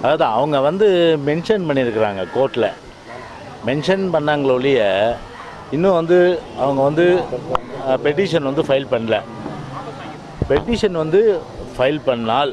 அதான் அவங்க வந்து மென்ஷன் பண்ணியிருக்கிறாங்க கோர்ட்டில் மென்ஷன் பண்ணாங்களே ஒழிய இன்னும் வந்து அவங்க வந்து பெட்டிஷன் வந்து ஃபைல் பண்ணல பெட்டிஷன் வந்து ஃபைல் பண்ணால்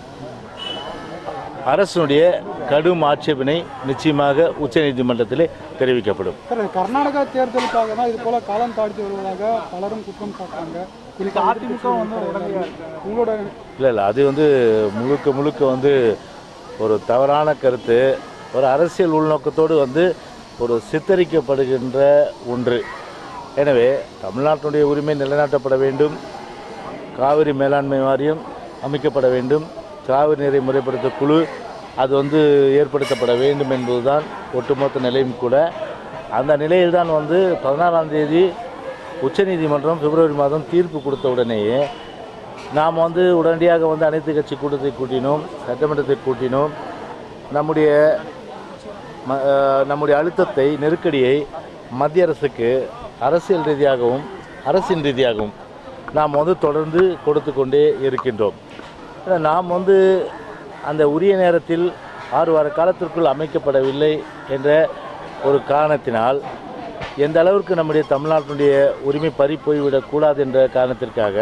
அரசனுடைய கடும் ஆட்சேபனை நிச்சயமாக உச்சநீதிமன்றத்தில் தெரிவிக்கப்படும் சார் கர்நாடகா தேர்தலுக்காக தான் இது போல காலம் தாழ்த்தி வருவதாக பலரும் குற்றம் சாட்டுறாங்க குறிப்பா அதிமுக வந்து உங்களோட இல்லை இல்லை அது வந்து முழுக்க முழுக்க வந்து ஒரு தவறான கருத்து ஒரு அரசியல் உள்நோக்கத்தோடு வந்து ஒரு சித்தரிக்கப்படுகின்ற ஒன்று எனவே தமிழ்நாட்டினுடைய உரிமை நிலைநாட்டப்பட வேண்டும் காவிரி மேலாண்மை வாரியம் அமைக்கப்பட வேண்டும் காவிரி நீரை முறைப்படுத்த குழு அது வந்து ஏற்படுத்தப்பட வேண்டும் என்பதுதான் ஒட்டுமொத்த நிலையும் கூட அந்த நிலையில்தான் வந்து பதினாறாம் தேதி உச்சநீதிமன்றம் பிப்ரவரி மாதம் தீர்ப்பு கொடுத்த உடனேயே நாம் வந்து உடனடியாக வந்து அனைத்து கட்சி கூட்டத்தை கூட்டினோம் சட்டமன்றத்தை கூட்டினோம் நம்முடைய ம- அஹ் நம்முடைய அழுத்தத்தை நெருக்கடியை மத்திய அரசுக்கு அரசியல் ரீதியாகவும் அரசின் ரீதியாகவும் நாம் வந்து தொடர்ந்து கொடுத்து கொண்டே இருக்கின்றோம் ஏன்னா நாம் வந்து அந்த உரிய நேரத்தில் ஆறு வார காலத்திற்குள் அமைக்கப்படவில்லை என்ற ஒரு காரணத்தினால் எந்த அளவிற்கு நம்முடைய தமிழ்நாட்டினுடைய உரிமை பறி போய்விடக்கூடாது என்ற காரணத்திற்காக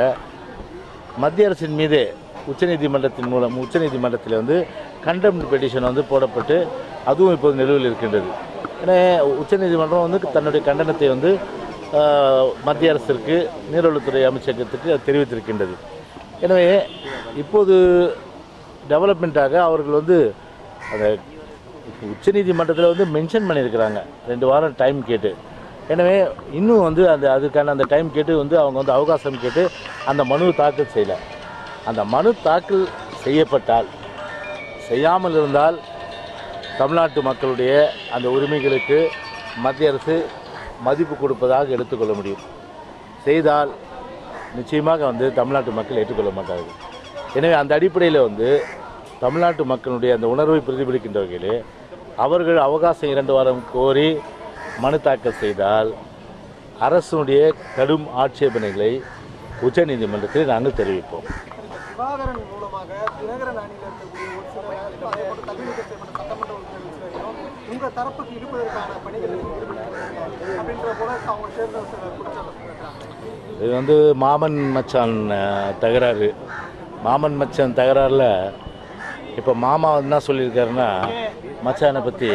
மத்திய அரசின் மீது உச்சநீதிமன்றத்தின் மூலம் உச்சநீதிமன்றத்தில் வந்து கண்டெம்ட் பெட்டிஷன் வந்து போடப்பட்டு அதுவும் இப்போது நிலுவையில் இருக்கின்றது ஏன்னா உச்சநீதிமன்றம் வந்து தன்னுடைய கண்டனத்தை வந்து ஆஹ், மத்திய அரசிற்கு நீர்வளத்துறை அமைச்சகத்துக்கு அது தெரிவித்திருக்கின்றது எனவே இப்போது டெவலப்மெண்ட்டாக அவர்கள் வந்து அந்த உச்சநீதிமன்றத்தில் வந்து மென்ஷன் பண்ணியிருக்கிறாங்க ரெண்டு வாரம் டைம் கேட்டு எனவே இன்னும் வந்து அந்த அதுக்கான அந்த டைம் கேட்டு வந்து அவங்க வந்து அவகாசம் கேட்டு அந்த மனு தாக்கல் செய்யலை அந்த மனு தாக்கல் செய்யப்பட்டால் செய்யாமல் இருந்தால் தமிழ்நாட்டு மக்களுடைய அந்த உரிமைகளுக்கு மத்திய அரசு மதிப்பு கொடுப்பதாக எடுத்துக்கொள்ள முடியும் செய்தால் நிச்சயமாக வந்து தமிழ்நாட்டு மக்கள் ஏற்றுக்கொள்ள மாட்டார்கள் எனவே அந்த அடிப்படையில் வந்து தமிழ்நாட்டு மக்களுடைய அந்த உணர்வை பிரதிபலிக்கின்ற வகையில் அவர்கள் அவகாசம் இரண்டு வாரம் கோரி மனு தாக்கல் செய்தால் அரசுடைய கடும் ஆட்சேபனைகளை உச்சநீதிமன்றத்தில் நாங்கள் தெரிவிப்போம் திவாகரன் மூலமாக தினகரன் அணியில் இருக்கக்கூடிய ஒரு சில அதே போன்று தகுதி நீக்கம் செய்யப்பட்ட சட்டமன்ற உறுப்பினர்களும் உங்க தரப்புக்கு இழுப்பதற்கான பணிகளில் ஈடுபட்டு அப்படின்ற போல அவங்க சேர்ந்த சிலர் குற்றச்சாட்டு சொல்லியிருக்காங்க இது வந்து மாமன் மச்சான் அஹ், தகராறு மாமன் மச்சான் தகராறில் இப்போ மாமா என்ன சொல்லியிருக்காருன்னா மச்சானை பற்றி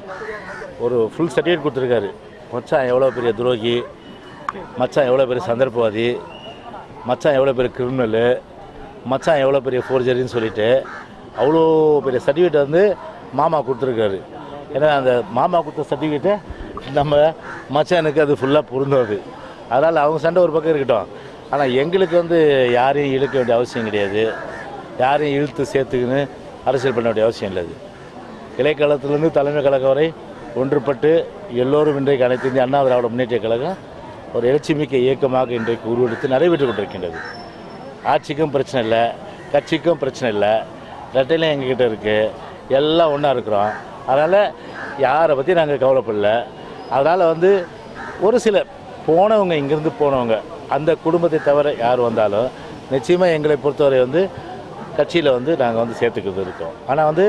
ஒரு ஃபுல் சர்டிஃபிகேட் கொடுத்துருக்காரு மச்சான் எவ்வளோ பெரிய துரோகி மச்சான் எவ்வளோ பெரிய சந்தர்ப்பவாதி மச்சான் எவ்வளோ பெரிய கிரிமினலு மச்சான் எவ்வளோ பெரிய ஃபோர்ஜரின்னு சொல்லிட்டு அவ்வளோ பெரிய சர்டிஃபிகேட் வந்து மாமா கொடுத்துருக்காரு ஏன்னா அந்த மாமா கொடுத்த சர்டிஃபிகேட்டை நம்ம மச்சானுக்கு அது ஃபுல்லாக பொருந்தாது அதனால் அவங்க சண்டை ஒரு பக்கம் இருக்கட்டும் ஆனால் எங்களுக்கு வந்து யாரையும் இழுக்க வேண்டிய அவசியம் கிடையாது யாரையும் இழுத்து சேர்த்துக்கின்னு அரசியல் பண்ண வேண்டிய அவசியம் இல்லை அது கிளைக்கழகத்திலிருந்து தலைமை கழகம் வரை ஒன்றுபட்டு எல்லோரும் இன்றைக்கு அனைத்து இந்திய அண்ணா திராவிட முன்னேற்ற கழகம் ஒரு எழுச்சிமிக்க இயக்கமாக இன்றைக்கு உருவெடுத்து நடைபெற்று கொண்டிருக்கின்றது ஆட்சிக்கும் பிரச்சனை இல்லை கட்சிக்கும் பிரச்சனை இல்லை ரெட்டையிலும் எங்ககிட்ட இருக்குது எல்லாம் ஒன்றா இருக்கிறோம் அதனால் யாரை பற்றி நாங்கள் கவலைப்படல அதனால் வந்து ஒரு சிலர் போனவங்க இங்கேருந்து போனவங்க அந்த குடும்பத்தை தவிர யார் வந்தாலும் நிச்சயமாக எங்களை பொறுத்தவரை வந்து கட்சியில் வந்து நாங்கள் வந்து சேர்த்துக்கிட்டு இருக்கோம் ஆனால் வந்து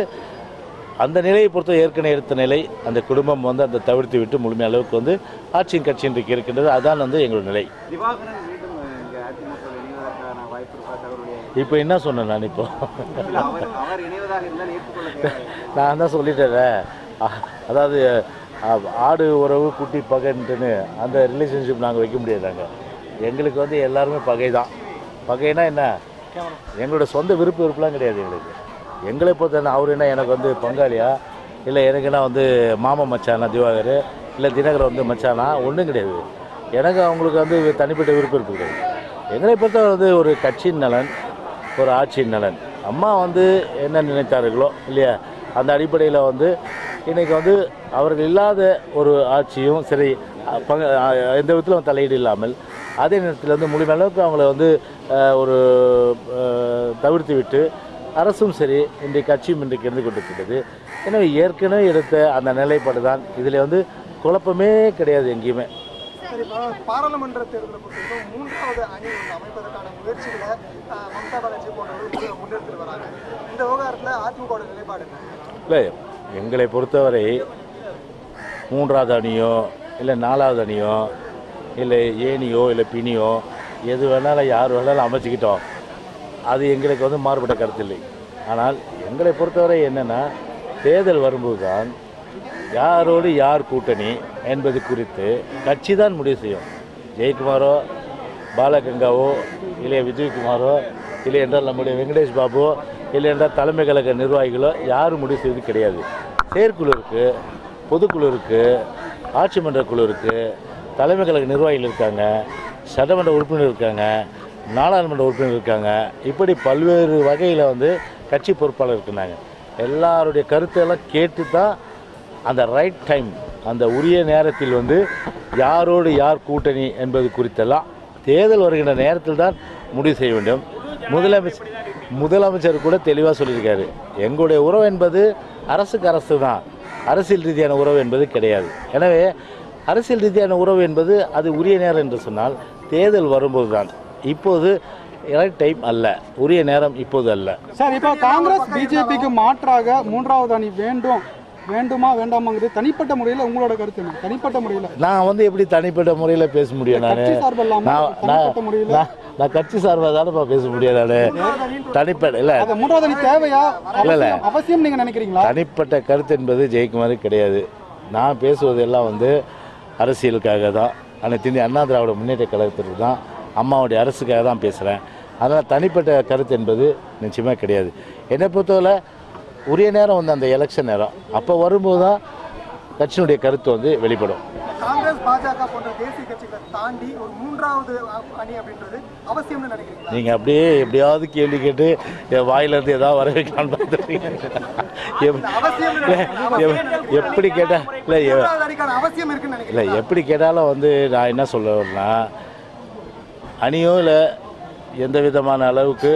அந்த நிலையை பொறுத்த ஏற்கனவே எடுத்த நிலை அந்த குடும்பம் வந்து அந்த தவிர்த்து விட்டு முழுமைய அளவுக்கு வந்து ஆட்சியின் கட்சி இன்றைக்கு இருக்கின்றது அதுதான் வந்து எங்களோட நிலை திவாகரன் மீண்டும் இங்கே அதிமுக இணைவதற்கான வாய்ப்பு இருக்கா அவருடைய இப்போ என்ன சொன்னேன் நான் இப்போ அவர் அவர் இணைவதாக இருந்தால் ஏற்றுக்கொள்ள நான் தான் சொல்லிட்டேன்ல அ- அதாவது அ- ஆடு உறவு குட்டி பகைன்ட்டுன்னு அந்த ரிலேஷன்ஷிப் நாங்கள் வைக்க முடியாதாங்க எங்களுக்கு வந்து எல்லாருமே பகை தான் பகைனா என்ன எங்களோட சொந்த விருப்ப விருப்பம்லாம் கிடையாது எங்களுக்கு எங்களை பொறுத்த அவர் என்ன எனக்கு வந்து பங்காளியா இல்லை எனக்கு என்ன வந்து மாமா மச்சானா திவாகர் இல்லை தினகர் வந்து மச்சானா ஒன்றும் கிடையாது எனக்கு அவங்களுக்கு வந்து தனிப்பட்ட விருப்பம் விருப்பம் கிடையாது எங்களை பொறுத்த வந்து ஒரு கட்சியின் நலன் ஒரு ஆட்சியின் நலன் அம்மா வந்து என்ன நினைத்தார்களோ இல்லையா அந்த அடிப்படையில் வந்து இன்றைக்கி வந்து அவர்கள் இல்லாத ஒரு ஆட்சியும் சரி அ, பங்கு அ, எந்த விதத்திலும் தலையீடு இல்லாமல் அதே நேரத்தில் வந்து முடிந்த அளவுக்கு அவங்கள வந்து அ, ஒரு அ, தவிர்த்து விட்டு அரசும் சரி இன்றைக்கு கட்சியும் இன்றைக்கு இருந்து கொண்டிருக்கிறது எனவே ஏற்கனவே எடுத்த அந்த நிலைப்பாடு தான் இதில் வந்து குழப்பமே கிடையாது எங்கேயுமே சரி பா- பாராளுமன்ற தேர்தலை பொறுத்தவரைக்கும் மூன்றாவது அணி ஒன்று அமைப்பதற்கான முயற்சிகளை ஆஹ், மம்தா பானர்ஜி போன்றவர்கள் முன்னெடுத்துட்டு வராங்க இந்த விவகாரத்தில் அதிமுக நிலைப்பாடு என்ன? இல்லை எங்களை பொறுத்தவரை மூன்றாவது அணியோ இல்லை நாலாவது அணியோ இல்லை ஏணியோ இல்லை பிணியோ எது வேணாலும் யார் வேணாலும் அமைச்சிக்கிட்டோம் அது எங்களுக்கு வந்து மாறுபட்ட கருத்து இல்லை ஆனால் எங்களை பொறுத்தவரை என்னென்னா தேர்தல் வரும்போது தான் யாரோடு யார் கூட்டணி என்பது குறித்து கட்சி தான் முடிவு செய்யும் ஜெயக்குமாரோ பாலகங்காவோ இல்லை விஜயகுமாரோ இல்லை என்றால் நம்முடைய வெங்கடேஷ் பாபுவோ இல்லை என்றால் தலைமை கழக நிர்வாகிகளோ யாரும் முடிவு செய்வது கிடையாது செயற்குழு இருக்குது பொதுக்குழு இருக்குது ஆட்சி மன்ற குழு இருக்குது தலைமை கழக நிர்வாகிகள் இருக்காங்க சட்டமன்ற உறுப்பினர் இருக்காங்க நாடாளுமன்ற உறுப்பினர் இருக்காங்க இப்படி பல்வேறு வகையில் வந்து கட்சி பொறுப்பாளர் இருக்கிறாங்க எல்லாருடைய கருத்தையெல்லாம் கேட்டு தான் அந்த ரைட் டைம் அந்த உரிய நேரத்தில் வந்து யாரோடு யார் கூட்டணி என்பது குறித்தெல்லாம் தேர்தல் வருகின்ற நேரத்தில் தான் முடிவு செய்ய வேண்டும் முதலமைச்சர் முதலமைச்சர் கூட தெளிவாக சொல்லியிருக்காரு எங்களுடைய உறவு என்பது அரசுக்கு அரசு தான் அரசியல் ரீதியான உறவு என்பது கிடையாது எனவே அரசியல் ரீதியான உறவு என்பது அது உரிய நேரம் என்று சொன்னால் தேர்தல் வரும்போது தான் இப்போது ரைட் டைம் அல்ல உரிய நேரம் இப்போது அல்ல சார் இப்போ காங்கிரஸ் பிஜேபிக்கு மாற்றாக மூன்றாவது அணி வேண்டும் வேண்டுமா வேண்டாமாங்கிறது தனிப்பட்ட முறையில் உங்களோட கருத்து என்ன தனிப்பட்ட முறையில் நான் வந்து எப்படி தனிப்பட்ட முறையில் பேச முடியும் நான் கட்சி சார்பு இல்லாம நான் தனிப்பட்ட நான் முறையில் நான் நான் கட்சி சார்பாக தானேப்பா பேச முடியும் நான் தனிப்பட்ட இல்லை அந்த மூன்றாவது அணி தேவையா இல்ல, இல்ல. அவசியம் அவசியம் நீங்க நினைக்கிறீங்களா தனிப்பட்ட கருத்து என்பது ஜெயக்குமார் கிடையாது நான் பேசுவது எல்லாம் வந்து அரசியலுக்காக தான் அனைத்து இந்திய அண்ணா திராவிட முன்னேற்ற கழகத்திற்கு தான் அம்மாவுடைய அரசுக்காக தான் பேசுகிறேன் அதனால் தனிப்பட்ட கருத்து என்பது நிச்சயமாக கிடையாது என்னை பொறுத்தவரை உரிய நேரம் வந்து அந்த எலெக்ஷன் நேரம் அப்போ வரும்போது தான் கட்சியினுடைய கருத்து வந்து வெளிப்படும் காங்கிரஸ் பாஜக போன்ற தேசிய கட்சிகளை தாண்டி ஒரு மூன்றாவது அணி அப்படின்றது அவசியம்னு நினைக்கிறீங்களா நீங்கள் அப்படியே எப்படியாவது கேள்வி கேட்டு என் வாயிலிருந்து ஏதாவது வர வைக்கலாம்னு பார்த்துருக்கீங்க எப்- அவசியம்னு எப்- எப்படி கேட்டால் இல்லை எ- மூன்றாவது அணிக்கான அவசியம் இருக்குன்னு இல்லை நினைக்கிறீங்களா எப்படி கேட்டாலும் வந்து நான் என்ன சொல்ல வரேன்னா அணியோ இல்லை எந்த விதமான அளவுக்கு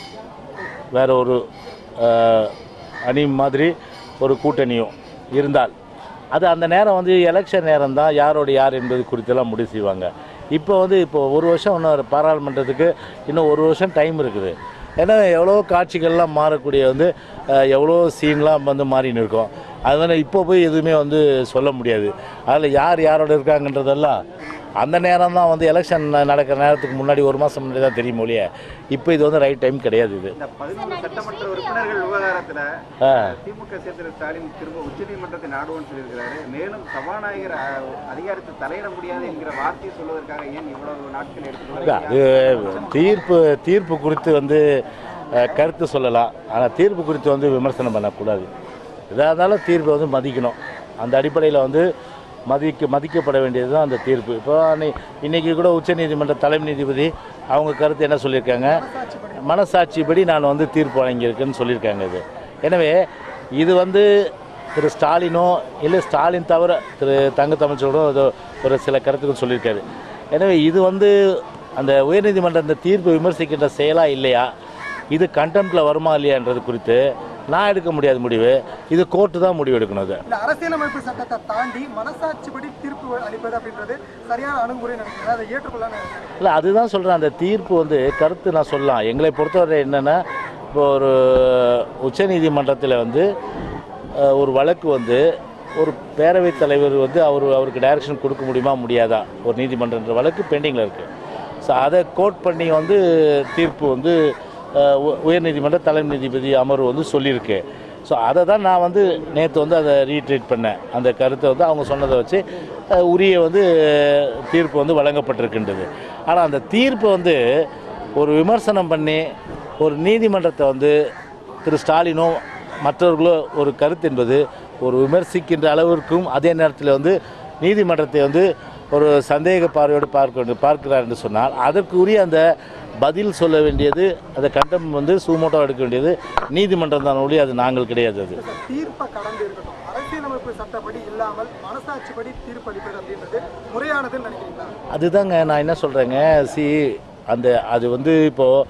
வேற ஒரு அஹ், அணி மாதிரி ஒரு கூட்டணியோ இருந்தால் அது அந்த நேரம் வந்து எலெக்ஷன் நேரம் தான் யாரோட யார் என்பது குறித்தெல்லாம் முடிவு செய்வாங்க இப்போ வந்து இப்போ ஒரு வருஷம் இன்னும் பாராளுமன்றத்துக்கு இன்னும் ஒரு வருஷம் டைம் இருக்குது ஏன்னா எவ்வளோ காட்சிகள்லாம் மாறக்கூடிய வந்து அஹ், எவ்வளோ சீன்லாம் வந்து மாறின்னு இருக்கும் அதனால் இப்போ போய் எதுவுமே வந்து சொல்ல முடியாது அதில் யார் யாரோட இருக்காங்கன்றதெல்லாம் அந்த நேரம் தான் வந்து எலெக்ஷன் நடக்கிற நேரத்துக்கு முன்னாடி ஒரு மாதம் முன்னாடி தான் தெரியும் ஒழிய இப்போ இது வந்து ரைட் டைம் கிடையாது இது இந்த பதினொன்று சட்டமன்ற உறுப்பினர்கள் விவகாரத்துல ஆ திமுக சேர்ந்த ஸ்டாலின் திரும்ப உச்சநீதிமன்றத்தை நாடுவோம்னு சொல்லியிருக்கிறாரு மேலும் சபாநாயகர் அஹ், அதிகாரத்தை தலையிட முடியாது என்கிற வார்த்தையை சொல்வதற்காக ஏன் இவ்வளவு நாட்கள் இல்ல, எடுத்து அது தீர்ப்பு தீர்ப்பு குறித்து வந்து அஹ், கருத்து சொல்லலாம் ஆனால் தீர்ப்பு குறித்து வந்து விமர்சனம் பண்ணக்கூடாது எதாக இருந்தாலும் தீர்ப்பை வந்து மதிக்கணும் அந்த அடிப்படையில் வந்து மதிக்க மதிக்கப்பட வேண்டியது தான் அந்த தீர்ப்பு இப்போ அன்னை- இன்னைக்கு கூட உச்சநீதிமன்ற தலைமை நீதிபதி அவங்க கருத்து என்ன சொல்லியிருக்காங்க மனசாட்சிப்படி நான் வந்து தீர்ப்பு வழங்கியிருக்கேன்னு சொல்லியிருக்காங்க இது எனவே இது வந்து திரு ஸ்டாலினோ இல்லை ஸ்டாலின் தவிர திரு தங்க தமிழ்ச்சோடும் ஏதோ ஒரு சில கருத்துக்கள் சொல்லியிருக்காரு எனவே இது வந்து அந்த உயர்நீதிமன்ற அந்த தீர்ப்பை விமர்சிக்கின்ற செயலா இல்லையா இது கண்டெம்ட்டில் வருமா இல்லையான்றது குறித்து நான் எடுக்க முடியாத முடிவு இது கோர்ட்டு தான் முடிவு எடுக்கணும் அது இந்த அரசியலமைப்பு சட்டத்தை தாண்டி மனசாட்சிப்படி தீர்ப்பு அளிப்பது அப்படின்றது சரியான அணுகுமுறை நினைக்கிறேன் அதை ஏற்றுக்கொள்ளலாம் நினைக்கிறேன் இல்லை அதுதான் சொல்கிறேன் அந்த தீர்ப்பு வந்து கருத்து நான் சொல்லலாம் எங்களை பொறுத்தவரை என்னென்னா இப்போ ஒரு உச்சநீதிமன்றத்தில் வந்து அஹ், ஒரு வழக்கு வந்து ஒரு பேரவைத் தலைவர் வந்து அவர் அவருக்கு டைரக்ஷன் கொடுக்க முடியுமா முடியாதா ஒரு நீதிமன்றன்ற வழக்கு பெண்டிங்கில் இருக்குது ஸோ அதை கோட் பண்ணி வந்து தீர்ப்பு வந்து அஹ், உ- உயர்நீதிமன்ற தலைமை நீதிபதி அமர்வு வந்து சொல்லியிருக்கு ஸோ அதை தான் நான் வந்து நேற்று வந்து அதை ரீட்ரீட் பண்ணேன் அந்த கருத்தை வந்து அவங்க சொன்னதை வச்சு அஹ், உரிய வந்து தீர்ப்பு வந்து வழங்கப்பட்டிருக்கின்றது ஆனால் அந்த தீர்ப்பை வந்து ஒரு விமர்சனம் பண்ணி ஒரு நீதிமன்றத்தை வந்து திரு ஸ்டாலினோ மற்றவர்களோ ஒரு கருத்து என்பது ஒரு விமர்சிக்கின்ற அளவிற்கும் அதே நேரத்தில் வந்து நீதிமன்றத்தை வந்து ஒரு சந்தேக பார்வையோடு பார்க்க வேண்டும் பார்க்கிறார் என்று சொன்னால் அதற்கு உரிய அந்த பதில் சொல்ல வேண்டியது அந்த கண்டம் வந்து சூமோட்டோ எடுக்க வேண்டியது நீதிமன்றம் தான் ஒழிய அது நாங்கள் கிடையாது அது சார், தீர்ப்பை கடந்து இருக்கட்டும் அரசியலமைப்பு சட்டப்படி இல்லாமல் மனசாட்சிப்படி தீர்ப்பு அளிப்பது அப்படின்றது முறையானதுன்னு நினைக்கிறீங்களா அதுதாங்க நான் என்ன சொல்கிறேங்க சி அந்த அது வந்து இப்போது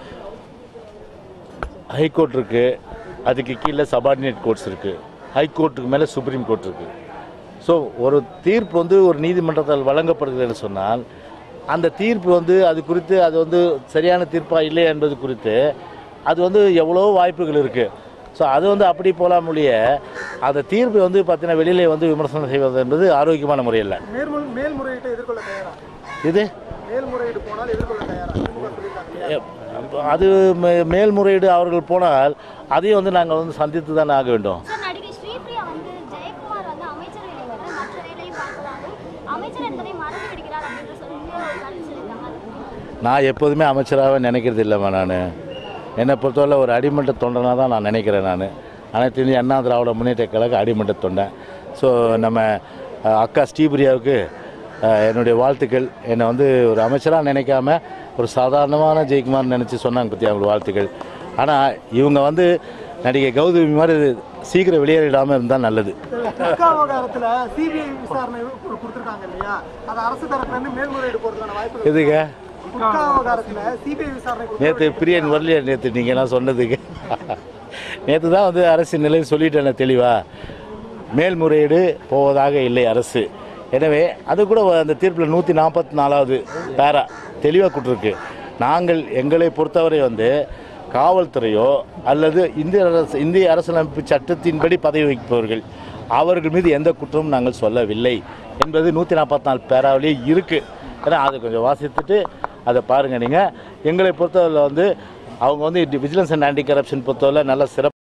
ஹைகோர்ட் இருக்குது அதுக்கு கீழே சபார்டினேட் கோர்ட்ஸ் இருக்குது ஹைகோர்ட்டுக்கு மேலே சுப்ரீம் கோர்ட் இருக்குது ஸோ ஒரு தீர்ப்பு வந்து ஒரு நீதிமன்றத்தால் வழங்கப்படுகிறதுன்னு சொன்னால் அந்த தீர்ப்பு வந்து அது குறித்து அது வந்து சரியான தீர்ப்பா இல்லை என்பது குறித்து அது வந்து எவ்வளோ வாய்ப்புகள் இருக்குது ஸோ அது வந்து அப்படி போகலாம் ஒழிய அந்த தீர்ப்பு வந்து பார்த்தீங்கன்னா வெளியிலே வந்து விமர்சனம் செய்வது என்பது ஆரோக்கியமான முறையில் மேல்முறை மேல்முறையீட்டை எதிர்கொள்ள தயாரா இது மேல்முறையீடு போனால் எதிர்கொள்ள தயாரா திமுக சொல்லியிருக்காங்க இல்லையா? அது மே- மேல்முறையீடு அவர்கள் போனால் அதையும் வந்து நாங்கள் வந்து சந்தித்து தானே ஆக வேண்டும் சார் நடிகை ஸ்ரீபிரியா வந்து ஜெயக்குமார் வந்து அமைச்சரவையில் வந்து மற்ற வேலையை பார்க்கிறாரு அமைச்சர் என்பதை மறந்து விடுகிறார் அப்படின்ற சொல்லி ஒரு கருத்து சொல்லியிருக்காங்க அது எப்படி? நான் எப்போதுமே அமைச்சராகவே நினைக்கிறது இல்லைம்மா நான் என்னை பொறுத்தவரை ஒரு அடிமட்ட தொண்டனாக தான் நான் நினைக்கிறேன் நான் அனைத்து இந்திய அண்ணா திராவிட முன்னேற்ற கழக அடிமட்ட தொண்டன் ஸோ நம்ம அஹ், அக்கா ஸ்ரீபிரியாவுக்கு அஹ், என்னுடைய வாழ்த்துக்கள் என்னை வந்து ஒரு அமைச்சராக நினைக்காம ஒரு சாதாரணமான ஜெயக்குமார் நினச்சி சொன்னாங்க பற்றி அவங்களுக்கு வாழ்த்துக்கள் ஆனால் இவங்க வந்து நடிகை கௌதமி மாதிரி சீக்கிரம் வெளியேறிடாமல் இருந்தால் நல்லது குட்கா விவகாரத்துல சிபிஐ விசாரணை கு- கொடுத்திருக்காங்க இல்லையா அது அரசு தரப்புல இருந்து மேல்முறையீடு போறதுக்கான வாய்ப்பு எதுங்க குட்கா விவகாரத்துல சிபிஐ விசாரணை கொடுத்து- நேற்று பிரியன் வரலையா நேற்று நீங்கள்லாம் சொன்னதுக்கு நேற்று தான் வந்து அரசு நிலை சொல்லிட்டேன் தெளிவாக மேல்முறையீடு போவதாக இல்லை அரசு எனவே அது கூட அந்த தீர்ப்பில் நூற்றி நாற்பத்தி நாலாவது பேரா தெளிவாக கொடுத்துருக்கு நாங்கள் எங்களை பொறுத்தவரை வந்து காவல்துறையோ அல்லது இந்திய அரசு இந்திய அரசியலமைப்பு சட்டத்தின்படி பதவி வகிப்பவர்கள் அவர்கள் மீது எந்த குற்றமும் நாங்கள் சொல்லவில்லை என்பது நூற்றி நாற்பத்தி நாலு பேராவிலேயே இருக்குது ஏன்னா அதை கொஞ்சம் வாசித்துட்டு அதை பாருங்கள் நீங்கள் எங்களை பொறுத்தவரை வந்து அவங்க வந்து விஜிலன்ஸ் அண்ட் ஆன்டி கரப்ஷன் பொறுத்தவரை நல்ல சிறப்பு